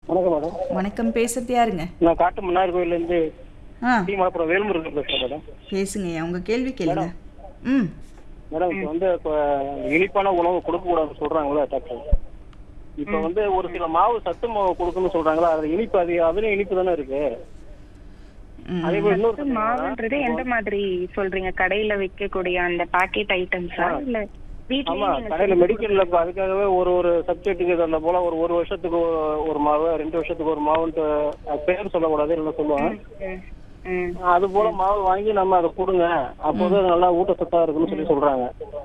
வணக்கம் மேடம் வணக்கம் பேசுறது யாருங்க நான் காட்டு மன்னார் கோயிலேருந்து ஆ டி மலப்புரம் வேல்முருகன் பேசுகிறேன் மேடம் பேசுங்க உங்க கேள்வி கேளுங்க ம் மேடம் இப்போ வந்து இப்போ இனிப்பான உணவு கொடுக்கக்கூடாதுன்னு சொல்கிறாங்களே டாக்டர் இப்போ வந்து ஒரு சில மாவு சத்து மாவு கொடுக்கணும்னு சொல்கிறாங்களா அது இனிப்பு அது அதுலேயும் இனிப்பு தானே இருக்கு ம். அதே போல் இன்னொரு சத்து மாவுன்றது எந்த மாதிரி சொல்றீங்க கடையில விற்கக்கூடிய அந்த பாக்கெட் ஐட்டம்ஸா இல்ல வீட்லயே ஆமா நீங்க கடையில மெடிக்கல்ல இப்போ அதுக்காகவே ஒரு ஒரு சப்ஜெக்ட்டுக்கு அந்த போல ஒரு ஒரு வருஷத்துக்கு ஒரு- ஒரு மாவு ரெண்டு வருஷத்துக்கு ஒரு மாவுன்ட்டு அது பேர் சொல்லக்கூடாது இல்லை சொல்லுவாங்க ம், ம். அது போல மாவு வாங்கி நம்ம அதை கொடுங்க அப்போது அது நல்லா ஊட்டச்சத்தா இருக்குன்னு சொல்லி சொல்றாங்க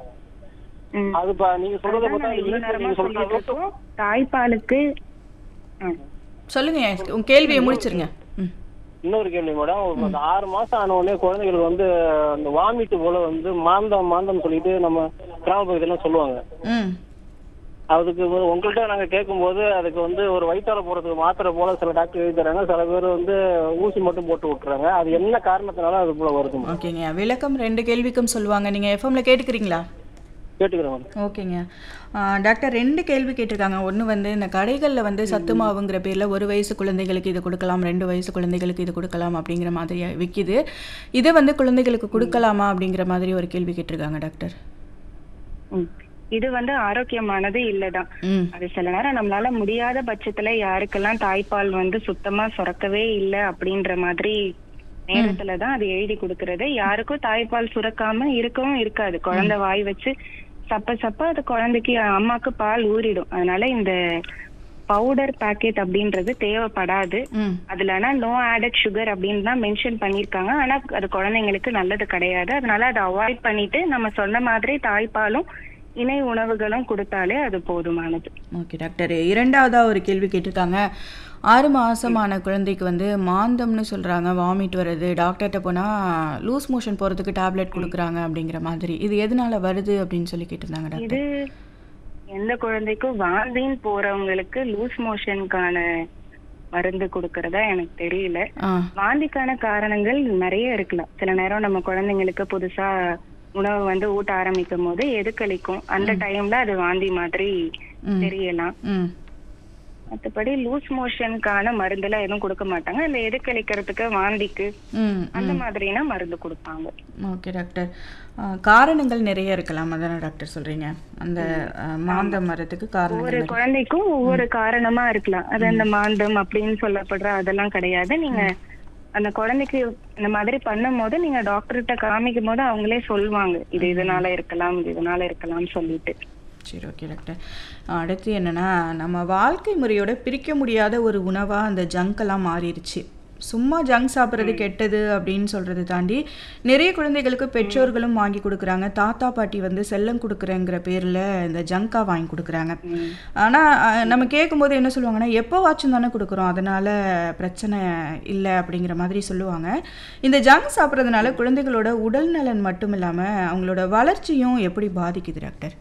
ம். அது பா நீங்க சொல்றத அதான் பார்த்தா நான் இவ்வளவு இனிப்பு நேரமா நீங்க சொல்ற சொல்லிட்டு அளவுக்கு இருக்கோம். தாய்ப்பாலுக்கு ம். சொல்லுங்க உங்க கேள்வியை முடிச்சிருங்க ம் இன்னொரு கேள்வி மேடம் ஒரு அந்த ஆறு மாசம் ஆன உடனே குழந்தைகளுக்கு வந்து அந்த வாமிட்டு போல வந்து மாந்தம் மாந்தம் சொல்லிட்டு நம்ம கிராம பகுதியெல்லாம் சொல்லுவாங்க ம் அதுக்கு ஒரு- உங்கள்கிட்ட நாங்க கேட்கும்போது அதுக்கு வந்து ஒரு வயிற்றால போறதுக்கு மாத்திரை போல சில டாக்டர் எழுதி தராங்க சில பேர் வந்து ஊசி மட்டும் போட்டு விட்டுறாங்க அது என்ன காரணத்தினால அது போல வருது மேடம் ஓகேங்க விளக்கம் ரெண்டு கேள்விக்கும் சொல்லுவாங்க நீங்க எஃப்எம்ல கேட்டுக்கிறீங்களா கேட்டுக்கிறேன் மேடம் ஓகேங்க ஆ, டாக்டர் ரெண்டு கேள்வி கேட்டிருக்காங்க ஒன்று வந்து இந்த கடைகளில் வந்து சத்து மாவுங்கிற பேரில் ஒரு வயசு குழந்தைகளுக்கு இது கொடுக்கலாம் ரெண்டு வயசு குழந்தைகளுக்கு இது கொடுக்கலாம் அப்படிங்கிற மாதிரி விற்கிது இதை வந்து குழந்தைகளுக்கு கொடுக்கலாமா அப்படிங்கிற மாதிரி ஒரு கேள்வி கேட்டிருக்காங்க டாக்டர் ம். இது வந்து ஆரோக்கியமானது இல்லதான் ம் அது சில நேரம் நம்மளால முடியாத பட்சத்துல யாருக்கெல்லாம் தாய்ப்பால் வந்து சுத்தமா சுரக்கவே இல்லை அப்படின்ற மாதிரி நேரத்துல தான் அது எழுதி கொடுக்கறது யாருக்கும் தாய்ப்பால் சுரக்காம இருக்கவும் இருக்காது குழந்தை வாய் வச்சு சப்ப சப்ப அது குழந்தைக்கு அம்மாக்கு பால் ஊறிடும் அதனால இந்த பவுடர் பாக்கெட் அப்படின்றது தேவைப்படாது ம் அதுல ஆனா நோ ஆடட் சுகர் அப்படின்னு தான் மென்ஷன் பண்ணிருக்காங்க ஆனா அது குழந்தைங்களுக்கு நல்லது கிடையாது அதனால அதை அவாய்ட் பண்ணிட்டு நம்ம சொன்ன மாதிரி தாய்ப்பாலும் இணை உணவுகளும் கொடுத்தாலே அது போதுமானது ஓகே டாக்டர் இரண்டாவதா ஒரு கேள்வி கேட்டிருக்காங்க ஆறு மாசமான குழந்தைக்கு வந்து மாந்தம்னு சொல்றாங்க வாமிட் வருது டாக்டர்கிட்ட போனா லூஸ் மோஷன் போறதுக்கு டேப்லெட் கொடுக்குறாங்க அப்படிங்கிற மாதிரி இது எதனால வருது அப்படின்னு சொல்லி கேட்டிருந்தாங்க டாக்டர் இது எந்த குழந்தைக்கும் வாந்தின்னு போறவங்களுக்கு லூஸ் மோஷனுக்கான மருந்து கொடுக்கறதா எனக்கு தெரியல ஆ வாந்திக்கான காரணங்கள் நிறைய இருக்கலாம் சில நேரம் நம்ம குழந்தைங்களுக்கு புதுசா உணவு வந்து ஊட்ட ஆரம்பிக்கும் போது எதுக்களிக்கும் அந்த டைம்ல அது வாந்தி மாதிரி ம். தெரியலாம் ம் மத்தபடி லூஸ் மோஷனுக்கான மருந்துலாம் எதுவும் கொடுக்க மாட்டாங்க இல்ல எதுக்களிக்கிறதுக்கு வாந்திக்கு ம் அந்த மாதிரினா மருந்து கொடுப்பாங்க ஓகே டாக்டர் ஆ, காரணங்கள் நிறைய இருக்கலாம் அதானே டாக்டர் சொல்றீங்க அந்த ஆ, மாந்தம் வரதுக்கு காரணங்கள் ஒவ்வொரு நிறைய. குழந்தைக்கும் ஒவ்வொரு காரணமா இருக்கலாம் அது அந்த மாந்தம் அப்படின்னு சொல்லப்படுற அதெல்லாம் கிடையாது நீங்க அந்த குழந்தைக்கு இந்த மாதிரி பண்ணும் போது நீங்க டாக்டர்கிட்ட காமிக்கும் போது அவங்களே சொல்லுவாங்க இது இதனால இருக்கலாம் இது இதனால இருக்கலாம் சொல்லிட்டு சரி ஓகே டாக்டர் அடுத்து என்னன்னா நம்ம வாழ்க்கை முறையோட பிரிக்க முடியாத ஒரு உணவா அந்த ஜங்க் மாறிடுச்சு சும்மா ஜங்க் சாப்பிட்றது கெட்டது அப்படின்னு சொல்றதை தாண்டி நிறைய குழந்தைகளுக்கு பெற்றோர்களும் வாங்கி கொடுக்குறாங்க தாத்தா பாட்டி வந்து செல்லம் கொடுக்குறேங்கிற பேர்ல இந்த ஜங்கா வாங்கி கொடுக்குறாங்க ஆனா அஹ், நம்ம கேட்கும்போது என்ன சொல்லுவாங்கன்னா எப்போ வாட்சும் தானே கொடுக்குறோம் அதனால பிரச்சனை இல்லை அப்படிங்கிற மாதிரி சொல்லுவாங்க இந்த ஜங்க் சாப்பிட்றதுனால குழந்தைகளோட உடல் நலன் மட்டும் இல்லாம அவங்களோட வளர்ச்சியும் எப்படி பாதிக்குது டாக்டர்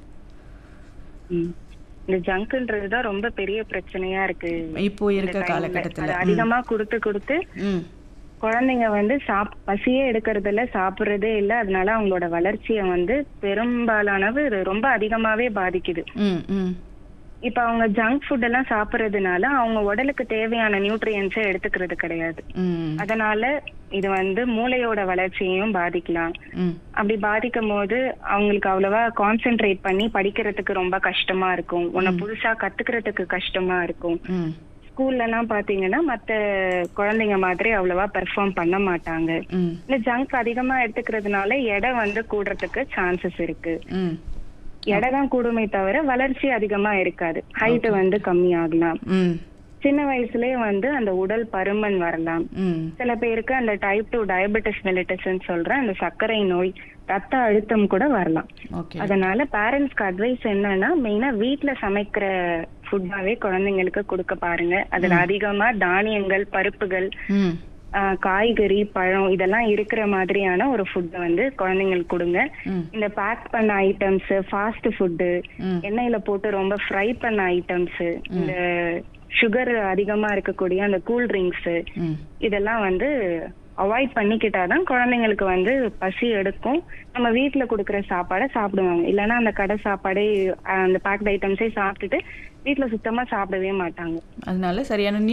ம். இந்த ஜங்க்ன்றதுதான் ரொம்ப பெரிய பிரச்சனையா இருக்கு இப்போ இருக்க இந்த timeல. காலகட்டத்துல அது அதிகமா கொடுத்து கொடுத்து ம் குழந்தைங்க வந்து சாப் பசியே எடுக்கிறது இல்ல சாப்பிடுறதே இல்ல அதனால அவங்களோட வளர்ச்சியை வந்து பெரும்பாலானவு இது ரொம்ப அதிகமாவே பாதிக்குது ம் ம் இப்ப அவங்க ஜங்க் ஃபுட் எல்லாம் சாப்பிடுறதுனால அவங்க உடலுக்கு தேவையான நியூட்ரியன்ஸை எடுத்துக்கிறது கிடையாது ம் அதனால இது வந்து மூளையோட வளர்ச்சியையும் பாதிக்கலாம் ம் அப்படி பாதிக்கும் போது அவங்களுக்கு அவ்வளவா கான்சென்ட்ரேட் பண்ணி படிக்கிறதுக்கு ரொம்ப கஷ்டமா இருக்கும் உன்னை புதுசா கத்துக்கிறதுக்கு கஷ்டமா இருக்கும் ம் ஸ்கூல்ல எல்லாம் பாத்தீங்கன்னா மத்த குழந்தைங்க மாதிரி அவ்வளவா பெர்ஃபார்ம் பண்ண மாட்டாங்க ம் இந்த ஜங்க் அதிகமா எடுத்துக்கிறதுனால எடை வந்து கூடுறதுக்கு சான்சஸ் இருக்கு ம் எடை தான் கூடுமே தவிர வளர்ச்சி அதிகமா இருக்காது ஹைட் வந்து கம்மி ஆகலாம் ம் சின்ன வயசுலயே வந்து அந்த உடல் பருமன் வரலாம் ம் சில பேருக்கு அந்த டைப் டூ டயபெட்டிஸ் மெலிட்டஸ்ன்னு சொல்ற அந்த சர்க்கரை நோய் ரத்த அழுத்தம் கூட வரலாம் ஓகே அதனால பேரண்ட்ஸ்க்கு அட்வைஸ் என்னன்னா மெயினா வீட்ல சமைக்கிற ஃபுட்டாவே குழந்தைங்களுக்கு கொடுக்க பாருங்க அதுல அதிகமா தானியங்கள் பருப்புகள் ம் ஆஹ், காய்கறி பழம் இதெல்லாம் இருக்கிற மாதிரியான ஒரு ஃபுட் வந்து குழந்தைங்களுக்கு கொடுங்க ம் இந்த பேக் பண்ண ஐட்டம்ஸ் ஃபாஸ்ட் ஃபுட்டு ம் எண்ணெயில போட்டு ரொம்ப ஃப்ரை பண்ண ஐட்டம்ஸ் இந்த சுகர் அதிகமா இருக்கக்கூடிய அந்த கூல் ட்ரிங்க்ஸ் ம் இதெல்லாம் வந்து அவாய்ட் பண்ணிக்கிட்டாதான் குழந்தைங்களுக்கு வந்து பசி எடுக்கும் நம்ம வீட்ல கொடுக்குற சாப்பாடை சாப்பிடுவாங்க இல்லைன்னா அந்த கடை சாப்பாடே அஹ், அந்த பேக்ட் ஐட்டம்ஸே சாப்பிட்டுட்டு வீட்ல சுத்தமா சாப்பிடவே மாட்டாங்க அதனால சரியான